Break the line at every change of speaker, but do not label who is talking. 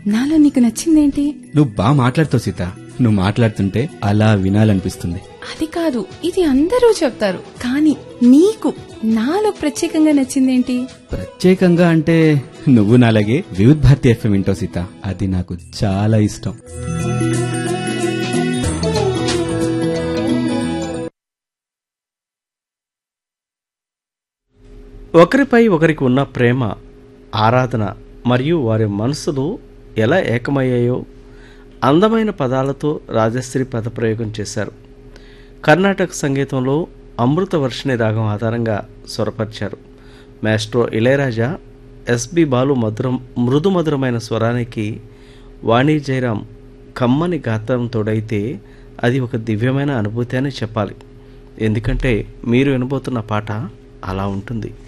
నాలో నీకు నచ్చిందేంటి
నువ్వు బాగా మాట్లాడుతావు సీత నువ్వు మాట్లాడుతుంటే అలా వినాలనిపిస్తుంది
అది కాదు ఇది అందరూ చెప్తారు కానీ నీకు నాలో ప్రత్యేకంగా నచ్చిందేంటి
ప్రత్యేకంగా అంటే నువ్వు నాలాగే వివిధ్ భారతి ఎఫ్ఎం వింటావు సీత అది నాకు చాలా ఇష్టం
ఒకరిపై ఒకరికి ఉన్న ప్రేమ ఆరాధన మరియు వారి మనసులు ఎలా ఏకమయ్యాయో అందమైన పదాలతో రాజశ్రీ పదప్రయోగం చేశారు కర్ణాటక సంగీతంలో అమృత వర్షిణి రాగం ఆధారంగా స్వరపరిచారు మాస్ట్రో ఇళయరాజా ఎస్బి బాలు మధురం మృదు మధురమైన స్వరానికి వాణి జయరాం కమ్మని గాత్రం తోడైతే అది ఒక దివ్యమైన అనుభూతి అని చెప్పాలి ఎందుకంటే మీరు వినబోతున్న పాట అలా ఉంటుంది